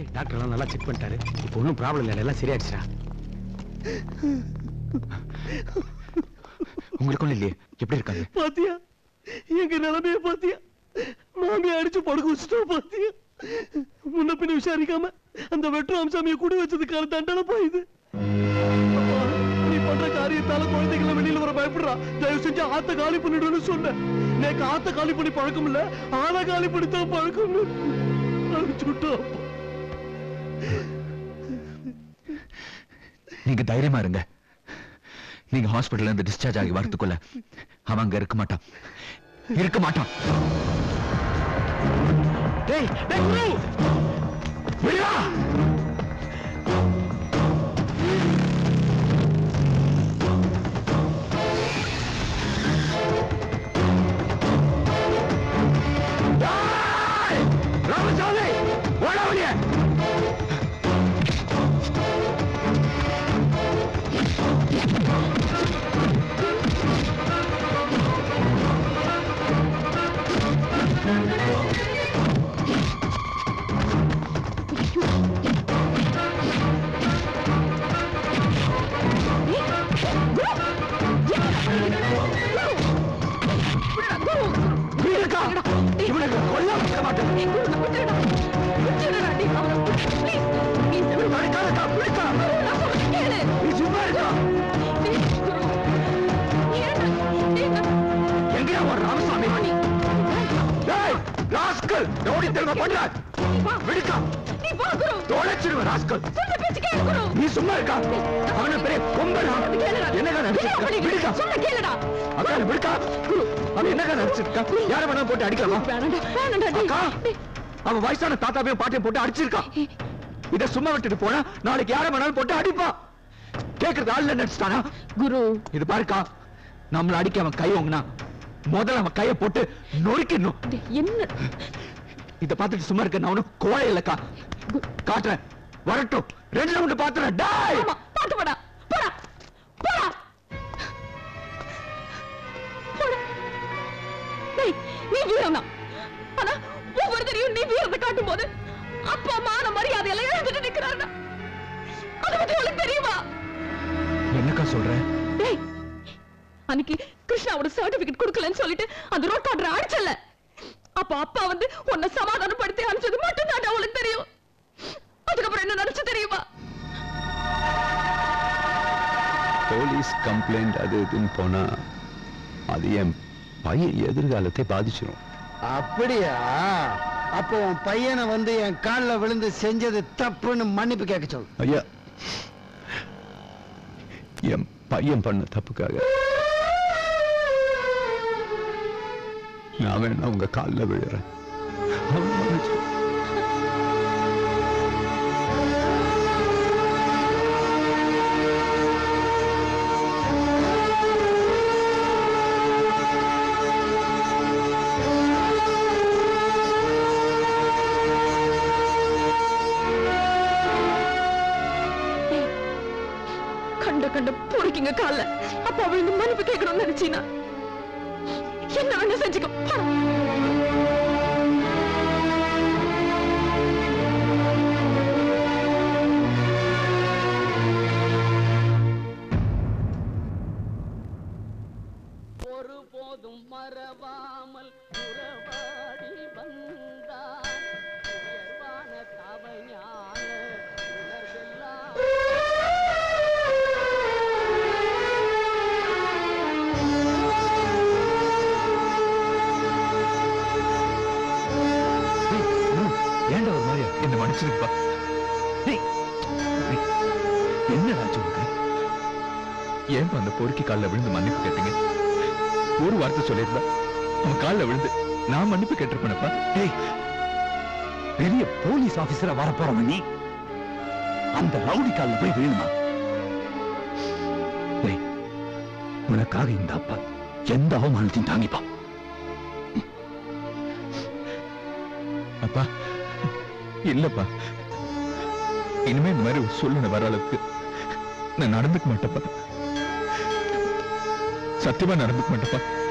Doctor எல்லாம் நல்லா check பண்ணிட்டாரு இப்போ ஒன்றும் ப்ராப்ளம் இல்லை எல்லாம் சரியாயிடுச்சுடா உங்களுக்கு ஒண்ணும் இல்லையே எப்படி இருக்காங்க பாத்தியா எங்க நிலைமைய பாத்தியா மாமியை அடிச்சு படுக்க வச்சுட்டோம் பாத்தியா முன்ன பின்ன விசாரிக்காம அந்த வெற்று அம்சாமியை குடி வச்சதுக்கான தண்டனை போயுது அப்பா, நீ பண்ற காரியத்தால குழந்தைகளை வெளியில வர பயப்படுறா தயவு செஞ்சு ஆத்த காலி பண்ணிடுன்னு சொன்னேன் நேக்கு ஆத்த காலி பண்ணி பழக்கம் இல்ல ஆனா காலி பண்ணி தான் பழக்கம் அடிச்சுட்டோம் நீங்க தைரியமா இருங்க நீங்க ஹாஸ்பிடல்ல இருந்து டிஸ்சார்ஜ் ஆகி வரதுக்குள்ள அவன் அங்க இருக்க மாட்டான் இருக்க மாட்டான் டேய் டேய் குரு விடுடா! டேய்! ராமசாமி ஓட வெளியே வீடுக்கா இவனுக்கு கொல்ல வைக்க மாட்டேன் நடக்காதக்கா, விடுக்கா. நீ சும்மா இருக்கா எங்கயா ஒரு ராமசாமி டேய் ராஸ்கல் ரவுடி திரும்ப பண்ற விடுக்கா தொலைச்சிடுவேன் ராஸ்கல் நீ சும்மா இருக்கா அவன பெரிய கொம்பனா என்னங்க நினைச்சிருக்க விடுக்கா அக்கா விடுக்கா அவன் என்னங்க நினைச்சிருக்கா யார வேணா போட்டு அடிக்கலாம் அக்கா அவன் வயசான தாத்தாவையும் பாட்டையும் போட்டு அடிச்சிருக்கான் இத சும்மா விட்டுட்டு போனா நாளைக்கு யார வேணாலும் போட்டு அடிப்பான் கேக்குறது ஆள்ல நினைச்சிட்டானா குரு இது பாருக்கா நம்மள அடிக்க அவன் கை ஓங்கினா முதல்ல அவன் கைய போட்டு நொறுக்கிடணும் என்ன இத பார்த்துட்டு சும்மா இருக்க நான் ஒண்ணும் கோழை இல்லக்கா காட்டுறேன் வரட்டும் ரெண்டு ரவுண்டு பாத்துறேன் டாய் ஆமா பாட்டு போடா போடா போடா போடா டேய் நீ வீரம் தான் ஆனா ஒவ்வொரு தடையும் நீ வீரத்தை காட்டும் போது அப்பா மான மரியாதை எல்லாம் எழுந்துட்டு நிக்கிறாங்க அதை பத்தி உனக்கு தெரியுமா என்னக்கா சொல்ற டேய் அன்னைக்கு கிருஷ்ணாவோட சர்டிபிகேட் கொடுக்கலன்னு சொல்லிட்டு அந்த ரோட் கார்டரை அடிச்சல அப்ப அப்பா வந்து உன்னை சமாதானப்படுத்தி அனுப்பிச்சது மட்டும் தான் அவளுக்கு தெரியும் அதுக்கப்புறம் என்ன நினைச்சு தெரியுமா போலீஸ் கம்ப்ளைண்ட் அது இதுன்னு போனா அது என் பையன் எதிர்காலத்தை பாதிச்சிடும் அப்படியா அப்போ உன் பையனை வந்து என் காலில் விழுந்து செஞ்சது தப்புன்னு மன்னிப்பு கேட்க சொல்லு ஐயா என் பையன் பண்ண தப்புக்காக நான் வேணா உங்க காலில் விழுறேன் அவனை மன்னிச்சிடு. கண்ட கண்ட பொறுக்கிங்க கால அப்ப விழுந்து மன்னிப்பு கேட்கணும்னு நினைச்சீனா என்ன வேணா செஞ்சுக்கோ போடா. ஒருபோதும் மறவாமல் உறவாடி வந்தார் உயர்வான தவஞான உணர்வெல்லாம் ஏன்டா ஒரு மாதிரியா என்ன மன்னிச்சிருப்பா என்ன ஆச்சு உனக்கு ஏன் அந்த பொறுக்கி காலில் விழுந்து மன்னிப்பு கேட்டீங்க ஒரு வார்த்தை சொல்லியிருந்தா அவன் காலில் விழுந்து நான் மன்னிப்பு கேட்டிருப்பேனப்பா டேய் பெரிய போலீஸ் ஆபீசரா வர போறவன் நீ அந்த ரவுடி கால்ல போய் விழுமா டேய் உனக்காக இந்த அப்பா எந்த அவமானத்தையும் தாங்கிப்பா அப்பா இல்லப்பா இனிமே இந்த மாதிரி ஒரு சூழ்நிலை வர அளவுக்கு நான் நடந்துக்க மாட்டேப்பா சத்தியமா நடந்துக்க மாட்டேப்பா